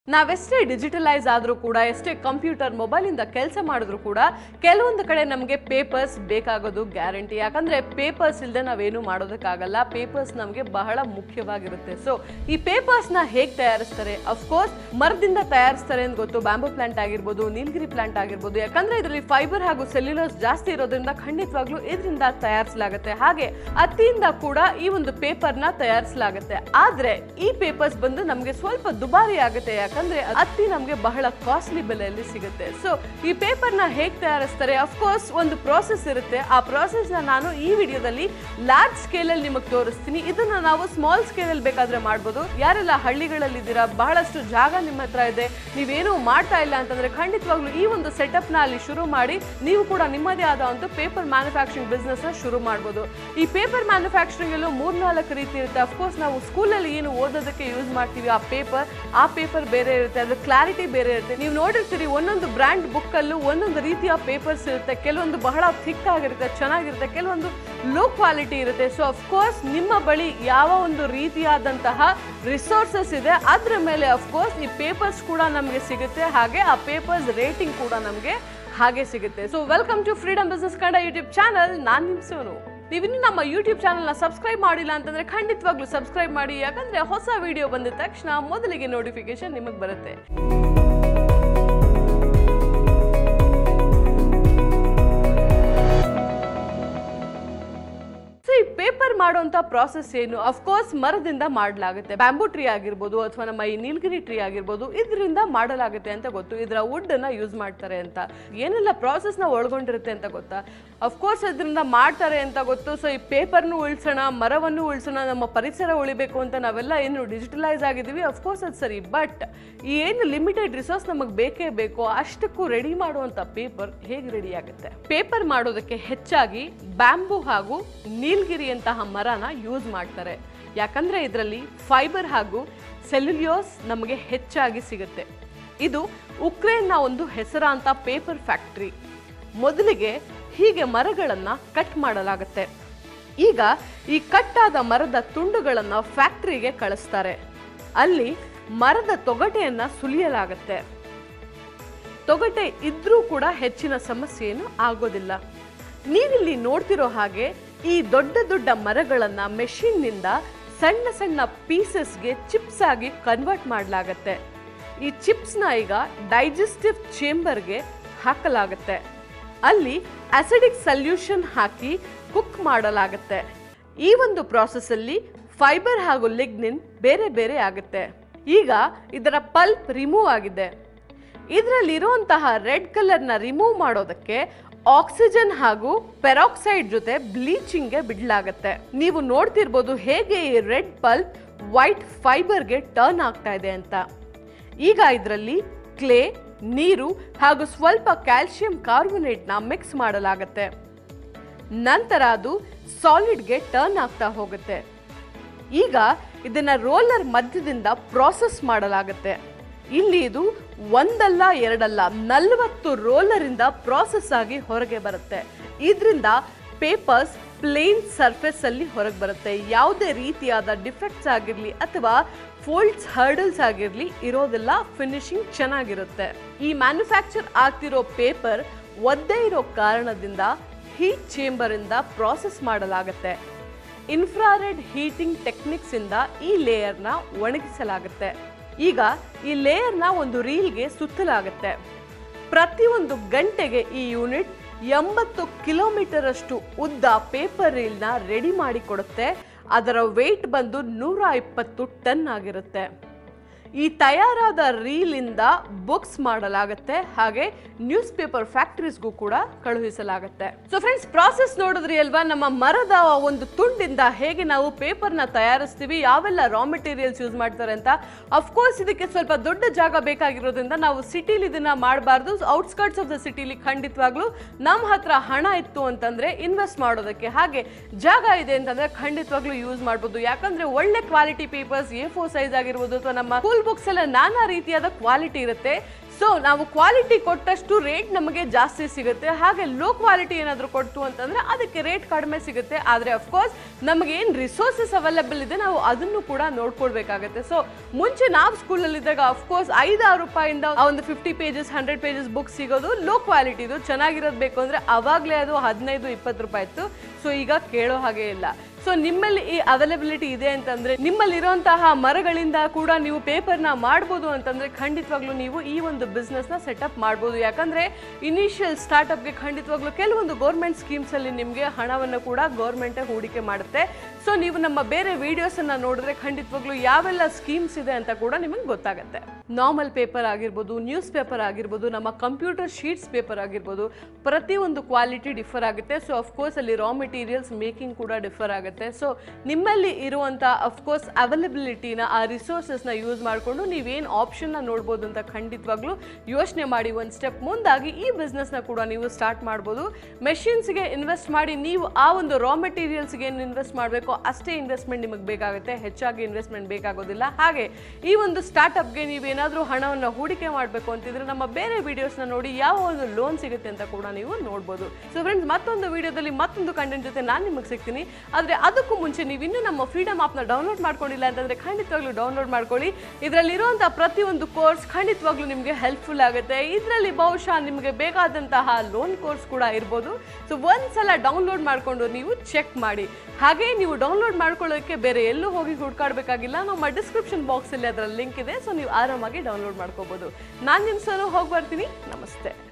ನಾವೆಷ್ಟೇ digitalise ಆದರೂ ಕೂಡ ಎಷ್ಟೇ ಕಂಪ್ಯೂಟರ್ ಮೊಬೈಲಿಂದ ಕೆಲಸ ಮಾಡಿದ್ರು ಕೂಡ ಕೆಲವೊಂದು ಕಡೆ ನಮಗೆ ಪೇಪರ್ಸ್ ಬೇಕಾಗೋದು ಗ್ಯಾರಂಟಿ ಯಾಕಂದ್ರೆ ಪೇಪರ್ಸ್ ಇಲ್ಲದೆ ನಾವೇನು ಮಾಡೋದಕ್ಕಾಗಲ್ಲ ಪೇಪರ್ಸ್ ನಮಗೆ ಬಹಳ ಮುಖ್ಯವಾಗಿರುತ್ತೆ ಸೊ ಈ ಪೇಪರ್ಸ್ನ ಹೇಗೆ ತಯಾರಿಸ್ತಾರೆ ಅಫ್ಕೋರ್ಸ್ ಮರದಿಂದ ತಯಾರಿಸ್ತಾರೆ ಅಂತ ಗೊತ್ತು ಬ್ಯಾಂಬೂ ಪ್ಲಾಂಟ್ ಆಗಿರ್ಬೋದು ನೀಲಗಿರಿ ಪ್ಲಾಂಟ್ ಆಗಿರ್ಬೋದು ಯಾಕಂದ್ರೆ ಇದರಲ್ಲಿ ಫೈಬರ್ ಹಾಗೂ ಸೆಲ್ಯುಲೋಸ್ ಜಾಸ್ತಿ ಇರೋದ್ರಿಂದ ಖಂಡಿತವಾಗ್ಲೂ ಇದರಿಂದ ತಯಾರಿಸಲಾಗುತ್ತೆ ಹಾಗೆ ಹತ್ತಿಯಿಂದ ಕೂಡ ಈ ಒಂದು ಪೇಪರ್ನ ತಯಾರಿಸಲಾಗುತ್ತೆ ಆದ್ರೆ ಈ ಪೇಪರ್ಸ್ ಬಂದು ನಮಗೆ ಸ್ವಲ್ಪ ದುಬಾರಿ ಆಗುತ್ತೆ ಯಾಕಂದ್ರೆ ಹತ್ತಿ ನಮಗೆ ಬಹಳ ಕಾಸ್ಟ್ಲಿ ಬೆಲೆಯಲ್ಲಿ ಸಿಗುತ್ತೆ ಸೊ ಈ ಪೇಪರ್ನ ಹೇಗೆ ತಯಾರಿಸ್ತಾರೆ ಅಫ್ಕೋರ್ಸ್ ಒಂದು ಪ್ರಾಸೆಸ್ ಇರುತ್ತೆ ಆ ಪ್ರಾಸೆಸ್ ನ ನಾನು ಈ ವಿಡಿಯೋದಲ್ಲಿ ಲಾರ್ಜ್ ಸ್ಕೇಲ್ ಅಲ್ಲಿ ನಿಮಗೆ ತೋರಿಸ್ತೀನಿ ಇದನ್ನ ನಾವು ಸ್ಮಾಲ್ ಸ್ಕೇಲ್ ಅಲ್ಲಿ ಬೇಕಾದ್ರೆ ಮಾಡ್ಬೋದು ಯಾರೆಲ್ಲ ಹಳ್ಳಿಗಳಲ್ಲಿ ಇದ್ದೀರಾ ಬಹಳಷ್ಟು ಜಾಗ ನಿಮ್ಮ ಹತ್ರ ಇದೆ ನೀವೇನು ಮಾಡ್ತಾ ಇಲ್ಲ ಅಂತಂದ್ರೆ ಖಂಡಿತವಾಗ್ಲೂ ಈ ಒಂದು ಸೆಟಪ್ ನ ಅಲ್ಲಿ ಶುರು ಮಾಡಿ ನೀವು ಕೂಡ ನಿಮ್ಮದೇ ಆದ ಒಂದು ಪೇಪರ್ ಮ್ಯಾನುಫ್ಯಾಕ್ಚರಿಂಗ್ ಬಿಸ್ನೆಸ್ ನ ಶುರು ಮಾಡ್ಬೋದು ಈ ಪೇಪರ್ ಮ್ಯಾನುಫ್ಯಾಕ್ಚರಿಂಗ್ ಅಲ್ಲೂ ಮೂರ್ನಾಲ್ಕು ರೀತಿ ಇರುತ್ತೆ ಅಫ್ಕೋರ್ಸ್ ನಾವು ಸ್ಕೂಲಲ್ಲಿ ಏನು ಓದೋದಕ್ಕೆ ಯೂಸ್ ಮಾಡ್ತೀವಿ ಆ ಪೇಪರ್ ಆ ಪೇಪರ್ ಬೇರೆ ಇರುತ್ತೆ ಅದ್ರ ಕ್ಲಾರಿಟಿ ಬೇರೆ ಇರುತ್ತೆ ನೀವು ನೋಡಿರ್ತೀರಿ ಒಂದೊಂದು ಬ್ರ್ಯಾಂಡ್ ಬುಕ್ ಅಲ್ಲೂ ಒಂದೊಂದು ರೀತಿಯ ಪೇಪರ್ಸ್ ಇರುತ್ತೆ ಕೆಲವೊಂದು ಬಹಳ ಥಿಕ್ ಆಗಿರುತ್ತೆ ಚೆನ್ನಾಗಿರುತ್ತೆ ಕೆಲವೊಂದು ಲೋ ಕ್ವಾಲಿಟಿ ಇರುತ್ತೆ ಸೊ ಅಫ್ಕೋರ್ಸ್ ನಿಮ್ಮ ಬಳಿ ಯಾವ ಒಂದು ರೀತಿಯಾದಂತಹ ರಿಸೋರ್ಸಸ್ ಇದೆ ಅದ್ರ ಮೇಲೆ ಅಫ್ಕೋರ್ಸ್ ಈ ಪೇಪರ್ಸ್ ಕೂಡ ನಮಗೆ ಸಿಗುತ್ತೆ ಹಾಗೆ ಆ ಪೇಪರ್ಸ್ ರೇಟಿಂಗ್ ಕೂಡ ನಮಗೆ ಹಾಗೆ ಸಿಗುತ್ತೆ so welcome to freedom business Kannada YouTube channel ನಾನು ನಿಮ್ ಸೋನು ನೀವಿನ್ನು ನಮ್ಮ ಯೂಟ್ಯೂಬ್ ಚಾನಲ್ನ ಸಬ್ಸ್ಕ್ರೈಬ್ ಮಾಡಿಲ್ಲ ಅಂತಂದ್ರೆ ಖಂಡಿತವಾಗ್ಲೂ ಸಬ್ಸ್ಕ್ರೈಬ್ ಮಾಡಿ ಯಾಕಂದ್ರೆ ಹೊಸ ವಿಡಿಯೋ ಬಂದ ತಕ್ಷಣ ಮೊದಲಿಗೆ ನೋಟಿಫಿಕೇಶನ್ ನಿಮಗೆ ಬರುತ್ತೆ ಸೊ ಈ ಪೇಪರ್ ಮಾಡುವಂತ ಪ್ರಾಸೆಸ್ ಏನು ಅಫ್ಕೋರ್ಸ್ ಮರದಿಂದ ಮಾಡಲಾಗುತ್ತೆ ಬ್ಯಾಂಬೂ ಟ್ರೀ ಆಗಿರ್ಬೋದು ಅಥವಾ ನಮ್ಮ ಈ ನೀಲಗಿರಿ ಟ್ರೀ ಆಗಿರ್ಬೋದು ಇದರಿಂದ ಮಾಡಲಾಗುತ್ತೆ ಅಂತ ಗೊತ್ತು ಇದರ ವುಡ್ ಅನ್ನ ಯೂಸ್ ಮಾಡ್ತಾರೆ ಅಂತ ಏನೆಲ್ಲ ಪ್ರಾಸೆಸ್ ನ ಒಳಗೊಂಡಿರುತ್ತೆ ಅಂತ ಗೊತ್ತಾ ಅಫ್ಕೋರ್ಸ್ ಇದರಿಂದ ಮಾಡ್ತಾರೆ ಅಂತ ಗೊತ್ತು ಸೊ ಈ ಪೇಪರ್ನು ಉಳಿಸೋಣ ಮರವನ್ನು ಉಳಿಸೋಣ ನಮ್ಮ ಪರಿಸರ ಉಳಿಬೇಕು ಅಂತ ನಾವೆಲ್ಲ ಏನು ಡಿಜಿಟಲೈಸ್ ಆಗಿದ್ದೀವಿ ಅಫ್ಕೋರ್ಸ್ ಅದು ಸರಿ ಬಟ್ ಈ ಏನು ಲಿಮಿಟೆಡ್ ರಿಸೋರ್ಸ್ ನಮಗೆ ಬೇಕೇ ಬೇಕು ಅಷ್ಟಕ್ಕೂ ರೆಡಿ ಮಾಡುವಂತ ಪೇಪರ್ ಹೇಗೆ ರೆಡಿ ಆಗುತ್ತೆ ಪೇಪರ್ ಮಾಡೋದಕ್ಕೆ ಹೆಚ್ಚಾಗಿ ಬ್ಯಾಂಬೂ ಹಾಗೂ ನೀಲಗಿರಿಯಂತಹ ಮರನ ಯೂಸ್ ಮಾಡ್ತಾರೆ ಯಾಕಂದ್ರೆ ಇದರಲ್ಲಿ ಫೈಬರ್ ಹಾಗೂ ಸೆಲ್ಯುಲಿಯೋಸ್ ನಮಗೆ ಹೆಚ್ಚಾಗಿ ಸಿಗುತ್ತೆ ಇದು ಉಕ್ರೇನ್ನ ಒಂದು ಹೆಸರಾಂತ ಪೇಪರ್ ಫ್ಯಾಕ್ಟ್ರಿ ಮೊದಲಿಗೆ ಹೀಗೆ ಮರಗಳನ್ನ ಕಟ್ ಮಾಡಲಾಗುತ್ತೆ ಈಗ ಈ ಕಟ್ಟಾದ ಮರದ ತುಂಡುಗಳನ್ನ ಫ್ಯಾಕ್ಟ್ರಿಗೆ ಕಳಿಸ್ತಾರೆ ಅಲ್ಲಿ ಮರದ ತೊಗಟೆಯನ್ನ ಸುಲಿಯಲಾಗುತ್ತೆ ತೊಗಟೆ ಇದ್ರೂ ಕೂಡ ಹೆಚ್ಚಿನ ಸಮಸ್ಯೆ ಏನು ಆಗೋದಿಲ್ಲ ನೀವಿಲ್ಲಿ ನೋಡ್ತಿರೋ ಹಾಗೆ ಈ ದೊಡ್ಡ ದೊಡ್ಡ ಮರಗಳನ್ನ ಮೆಷಿನ್ನಿಂದ ಸಣ್ಣ ಸಣ್ಣ ಪೀಸಸ್ಗೆ ಚಿಪ್ಸ್ ಆಗಿ ಕನ್ವರ್ಟ್ ಮಾಡಲಾಗತ್ತೆ ಈ ಚಿಪ್ಸ್ನ ಈಗ ಡೈಜೆಸ್ಟಿವ್ ಚೇಂಬರ್ಗೆ ಹಾಕಲಾಗುತ್ತೆ ಅಲ್ಲಿ ಅಸಿಡಿಕ್ ಸಲ್ಯೂಷನ್ ಹಾಕಿ ಕುಕ್ ಮಾಡಲಾಗುತ್ತೆ ಈ ಒಂದು ಪ್ರಾಸೆಸ್ಸಲ್ಲಿ ಫೈಬರ್ ಹಾಗೂ ಲಿಗ್ನಿನ್ ಬೇರೆ ಬೇರೆ ಆಗುತ್ತೆ ಈಗ ಇದರ ಪಲ್ಪ್ ರಿಮೂವ್ ಆಗಿದೆ ಇದರಲ್ಲಿರುವಂತಹ ರೆಡ್ ಕಲರ್ನ ರಿಮೂವ್ ಮಾಡೋದಕ್ಕೆ ಆಕ್ಸಿಜನ್ ಹಾಗೂ ಪೆರಾಕ್ಸೈಡ್ ಜೊತೆ ಬ್ಲೀಚಿಂಗ್ಗೆ ಬಿಡಲಾಗತ್ತೆ ನೀವು ನೋಡ್ತಿರ್ಬೋದು ಹೇಗೆ ಈ ರೆಡ್ ಪಲ್ಪ್ ವೈಟ್ ಫೈಬರ್ಗೆ ಟರ್ನ್ ಆಗ್ತಾ ಇದೆ ಅಂತ ಈಗ ಇದರಲ್ಲಿ ಕ್ಲೇ ನೀರು ಹಾಗೂ ಸ್ವಲ್ಪ ಕ್ಯಾಲ್ಸಿಯಂ ಕಾರ್ಬೋನೇಟ್ನ ಮಿಕ್ಸ್ ಮಾಡಲಾಗತ್ತೆ ನಂತರ ಅದು ಸಾಲಿಡ್ಗೆ ಟರ್ನ್ ಆಗ್ತಾ ಹೋಗುತ್ತೆ ಈಗ ಇದನ್ನ ರೋಲರ್ ಮಧ್ಯದಿಂದ ಪ್ರಾಸೆಸ್ ಮಾಡಲಾಗುತ್ತೆ ಇಲ್ಲಿ ಇದು ಒಂದಲ್ಲ ಎರಡಲ್ಲ ನಲವತ್ತು ರೋಲರಿಂದ ಪ್ರಾಸೆಸ್ ಆಗಿ ಹೊರಗೆ ಬರುತ್ತೆ ಇದರಿಂದ ಪೇಪರ್ಸ್ ಪ್ಲೇನ್ ಸರ್ಫೇಸ್ ಅಲ್ಲಿ ಹೊರಗೆ ಬರುತ್ತೆ ಯಾವುದೇ ರೀತಿಯಾದ ಡಿಫೆಕ್ಟ್ಸ್ ಆಗಿರಲಿ ಅಥವಾ ಫೋಲ್ಡ್ಸ್ ಹರ್ಡಲ್ಸ್ ಆಗಿರಲಿ ಇರೋದೆಲ್ಲ ಫಿನಿಶಿಂಗ್ ಚೆನ್ನಾಗಿರುತ್ತೆ ಈ ಮ್ಯಾನುಫ್ಯಾಕ್ಚರ್ ಆಗ್ತಿರೋ ಪೇಪರ್ ಒದ್ದೇ ಇರೋ ಕಾರಣದಿಂದ ಹೀಟ್ ಚೇಂಬರ್ ಇಂದ ಪ್ರಾಸೆಸ್ ಮಾಡಲಾಗುತ್ತೆ ಇನ್ಫ್ರಾರೆಡ್ ಹೀಟಿಂಗ್ ಟೆಕ್ನಿಕ್ಸ್ ಇಂದ ಈ ಲೇಯರ್ನ ಒಣಗಿಸಲಾಗುತ್ತೆ ಈಗ ಈ ಲೇಯರ್ನ ಒಂದು ರೀಲ್ಗೆ ಸುತ್ತಲಾಗುತ್ತೆ ಪ್ರತಿಯೊಂದು ಗಂಟೆಗೆ ಈ ಯೂನಿಟ್ ಎಂಬತ್ತು ಕಿಲೋಮೀಟರ್ ಅಷ್ಟು ಉದ್ದ ಪೇಪರ್ ರೀಲ್ನ ರೆಡಿ ಮಾಡಿ ಕೊಡುತ್ತೆ ಅದರ ವೆಯ್ಟ್ ಬಂದು ನೂರ ಇಪ್ಪತ್ತು ಟನ್ ಆಗಿರುತ್ತೆ ಈ ತಯಾರಾದ ರೀಲಿಂದ ಬುಕ್ಸ್ ಮಾಡಲಾಗುತ್ತೆ ಹಾಗೆ ನ್ಯೂಸ್ ಪೇಪರ್ ಫ್ಯಾಕ್ಟರೀಸ್ಗೂ ಕೂಡ ಕಳುಹಿಸಲಾಗುತ್ತೆ ಸೊ ಫ್ರೆಂಡ್ಸ್ ಪ್ರಾಸೆಸ್ ನೋಡಿದ್ರಿ ಅಲ್ವಾ ನಮ್ಮ ಮರದ ಒಂದು ತುಂಡಿಂದ ಹೇಗೆ ನಾವು ಪೇಪರ್ನ ತಯಾರಿಸ್ತೀವಿ ಯಾವೆಲ್ಲ ರಾ ಮೆಟೀರಿಯಲ್ಸ್ ಯೂಸ್ ಮಾಡ್ತಾರೆ ಅಂತ ಅಫ್ಕೋರ್ಸ್ ಇದಕ್ಕೆ ಸ್ವಲ್ಪ ದೊಡ್ಡ ಜಾಗ ಬೇಕಾಗಿರೋದ್ರಿಂದ ನಾವು ಸಿಟಿಲಿ ಇದನ್ನ ಮಾಡಬಾರ್ದು ಔಟ್ಸ್ಕರ್ಟ್ಸ್ ಆಫ್ ದ ಸಿಟಿಲಿ ಖಂಡಿತವಾಗ್ಲೂ ನಮ್ಮ ಹತ್ರ ಹಣ ಇತ್ತು ಅಂತಂದ್ರೆ ಇನ್ವೆಸ್ಟ್ ಮಾಡೋದಕ್ಕೆ ಹಾಗೆ ಜಾಗ ಇದೆ ಅಂತಂದ್ರೆ ಖಂಡಿತವಾಗ್ಲೂ ಯೂಸ್ ಮಾಡ್ಬೋದು ಯಾಕಂದ್ರೆ ಒಳ್ಳೆ quality papers A four size ಆಗಿರ್ಬೋದು ಅಥವಾ ನಮ್ಮ ಸ್ಕೂಲ್ ಬುಕ್ಸ್ ಎಲ್ಲ ನಾನಾ ರೀತಿಯಾದ ಕ್ವಾಲಿಟಿ ಇರುತ್ತೆ ಸೊ ನಾವು ಕ್ವಾಲಿಟಿ ಕೊಟ್ಟಷ್ಟು ರೇಟ್ ನಮಗೆ ಜಾಸ್ತಿ ಸಿಗುತ್ತೆ ಹಾಗೆ ಲೋ ಕ್ವಾಲಿಟಿ ಏನಾದರೂ ಕೊಡ್ತು ಅಂತಂದ್ರೆ ಅದಕ್ಕೆ ರೇಟ್ ಕಡಿಮೆ ಸಿಗುತ್ತೆ ಆದರೆ ಅಫ್ಕೋರ್ಸ್ ನಮಗೆ ಏನು ರಿಸೋರ್ಸಸ್ ಅವೈಲೇಬಲ್ ಇದೆ ನಾವು ಅದನ್ನು ಕೂಡ ನೋಡ್ಕೊಳ್ಬೇಕಾಗತ್ತೆ ಸೊ ಮುಂಚೆ ನಾವು ಸ್ಕೂಲಲ್ಲಿದ್ದಾಗ ಅಫ್ಕೋರ್ಸ್ ಐದಾರು ರೂಪಾಯಿಂದ ಆ ಒಂದು fifty pages hundred pages book ಸಿಗೋದು ಲೋ ಕ್ವಾಲಿಟಿದು ಚೆನ್ನಾಗಿರೋದು ಬೇಕು ಅಂದರೆ ಅವಾಗಲೇ ಅದು ಹದಿನೈದು ಇಪ್ಪತ್ತು ರೂಪಾಯಿ ಇತ್ತು ಸೊ ಈಗ ಕೇಳೋ ಹಾಗೆ ಇಲ್ಲ ಸೊ ನಿಮ್ಮಲ್ಲಿ ಈ ಅವೈಲಬಿಲಿಟಿ ಇದೆ ಅಂತಂದ್ರೆ ನಿಮ್ಮಲ್ಲಿರುವಂತಹ ಮರಗಳಿಂದ ಕೂಡ ನೀವು ಪೇಪರ್ನ ಮಾಡ್ಬೋದು ಅಂತಂದ್ರೆ ಖಂಡಿತವಾಗ್ಲೂ ನೀವು ಈ ಒಂದು ಬಿಸ್ನೆಸ್ನ ಸೆಟಪ್ ಮಾಡ್ಬೋದು ಯಾಕಂದ್ರೆ ಇನಿಷಿಯಲ್ ಸ್ಟಾರ್ಟ್ಅಪ್ಗೆ ಖಂಡಿತವಾಗ್ಲೂ ಕೆಲವೊಂದು ಗೌರ್ಮೆಂಟ್ ಸ್ಕೀಮ್ಸ್ ಅಲ್ಲಿ ನಿಮಗೆ ಹಣವನ್ನು ಕೂಡ ಗೌರ್ಮೆಂಟೇ ಹೂಡಿಕೆ ಮಾಡುತ್ತೆ ಸೊ ನೀವು ನಮ್ಮ ಬೇರೆ ವಿಡಿಯೋಸ್ ಅನ್ನ ನೋಡಿದ್ರೆ ಖಂಡಿತವಾಗ್ಲೂ ಯಾವೆಲ್ಲ ಸ್ಕೀಮ್ಸ್ ಇದೆ ಅಂತ ಕೂಡ ನಿಮಗೆ ಗೊತ್ತಾಗುತ್ತೆ ನಾರ್ಮಲ್ ಪೇಪರ್ ಆಗಿರ್ಬೋದು ನ್ಯೂಸ್ ಪೇಪರ್ ಆಗಿರ್ಬೋದು ನಮ್ಮ ಕಂಪ್ಯೂಟರ್ ಶೀಟ್ಸ್ ಪೇಪರ್ ಆಗಿರ್ಬೋದು ಪ್ರತಿಯೊಂದು ಕ್ವಾಲಿಟಿ ಡಿಫರ್ ಆಗುತ್ತೆ ಸೊ ಅಫ್ಕೋರ್ಸ್ ಅಲ್ಲಿ ರಾ ಮೆಟೀರಿಯಲ್ಸ್ ಮೇಕಿಂಗ್ ಕೂಡ ಡಿಫರ್ ಆಗುತ್ತೆ ಸೊ ನಿಮ್ಮಲ್ಲಿ ಇರುವಂಥ ಅಫ್ಕೋರ್ಸ್ ಅವೈಲಬಿಲಿಟಿನ ಆ ರಿಸೋರ್ಸಸ್ನ ಯೂಸ್ ಮಾಡಿಕೊಂಡು ನೀವೇನು ಆಪ್ಷನ್ನ ನೋಡ್ಬೋದು ಅಂತ ಖಂಡಿತವಾಗ್ಲೂ ಯೋಚನೆ ಮಾಡಿ ಒಂದು ಸ್ಟೆಪ್ ಮುಂದಾಗಿ ಈ ಬಿಸ್ನೆಸ್ನ ಕೂಡ ನೀವು ಸ್ಟಾರ್ಟ್ ಮಾಡ್ಬೋದು ಮೆಷಿನ್ಸ್ಗೆ ಇನ್ವೆಸ್ಟ್ ಮಾಡಿ ನೀವು ಆ ಒಂದು ರಾ ಮೆಟೀರಿಯಲ್ಸ್ಗೆ ಏನು ಇನ್ವೆಸ್ಟ್ ಮಾಡಬೇಕೋ ಅಷ್ಟೇ ಇನ್ವೆಸ್ಟ್ಮೆಂಟ್ ನಿಮಗೆ ಬೇಕಾಗುತ್ತೆ ಹೆಚ್ಚಾಗಿ ಇನ್ವೆಸ್ಟ್ಮೆಂಟ್ ಬೇಕಾಗೋದಿಲ್ಲ ಹಾಗೆ ಈ ಒಂದು ಸ್ಟಾರ್ಟ್ಅಪ್ಗೆ ನೀವೇನಾದರೂ ಹಣವನ್ನು ಹೂಡಿಕೆ ಮಾಡಬೇಕು ಅಂತಿದ್ರೆ ನಮ್ಮ ಬೇರೆ ವಿಡಿಯೋಸ್ನ ನೋಡಿ ಯಾವ ಒಂದು ಲೋನ್ ಸಿಗುತ್ತೆ ಅಂತ ಕೂಡ ನೀವು ನೋಡ್ಬೋದು ಸೊ ಫ್ರೆಂಡ್ಸ್ ಮತ್ತೊಂದು ವಿಡಿಯೋದಲ್ಲಿ ಮತ್ತೊಂದು ಕಂಟೆಂಟ್ ಜೊತೆ ನಾನು ನಿಮಗೆ ಸಿಗ್ತೀನಿ ಆದರೆ ಅದಕ್ಕೂ ಮುಂಚೆ ನೀವು ಇನ್ನೂ ನಮ್ಮ ಫ್ರೀಡಮ್ ಆಪ್ನ ಡೌನ್ಲೋಡ್ ಮಾಡ್ಕೊಂಡಿಲ್ಲ ಅಂತಂದರೆ ಖಂಡಿತವಾಗ್ಲೂ ಡೌನ್ಲೋಡ್ ಮಾಡ್ಕೊಳ್ಳಿ ಇದರಲ್ಲಿರುವಂಥ ಪ್ರತಿಯೊಂದು ಕೋರ್ಸ್ ಖಂಡಿತವಾಗ್ಲೂ ನಿಮಗೆ ಹೆಲ್ಪ್ಫುಲ್ ಆಗುತ್ತೆ ಇದರಲ್ಲಿ ಬಹುಶಃ ನಿಮಗೆ ಬೇಕಾದಂತಹ ಲೋನ್ ಕೋರ್ಸ್ ಕೂಡ ಇರ್ಬೋದು ಸೊ ಒಂದ್ಸಲ ಡೌನ್ಲೋಡ್ ಮಾಡಿಕೊಂಡು ನೀವು ಚೆಕ್ ಮಾಡಿ ಹಾಗೆ ನೀವು ಡೌನ್ಲೋಡ್ ಮಾಡ್ಕೊಳ್ಳೋಕ್ಕೆ ಬೇರೆ ಎಲ್ಲೂ ಹೋಗಿ ಹುಡ್ಕಾಡಬೇಕಾಗಿಲ್ಲ ನಮ್ಮ ಡಿಸ್ಕ್ರಿಪ್ಷನ್ ಬಾಕ್ಸಲ್ಲಿ ಅದರ ಲಿಂಕ್ ಇದೆ ಸೊ ನೀವು ಆರಾಮಾಗಿ ಡೌನ್ಲೋಡ್ ಮಾಡ್ಕೋಬೋದು ನಾನು ನಿಮ್ಮ ಸಲ ಹೋಗಿ ಬರ್ತೀನಿ ನಮಸ್ತೆ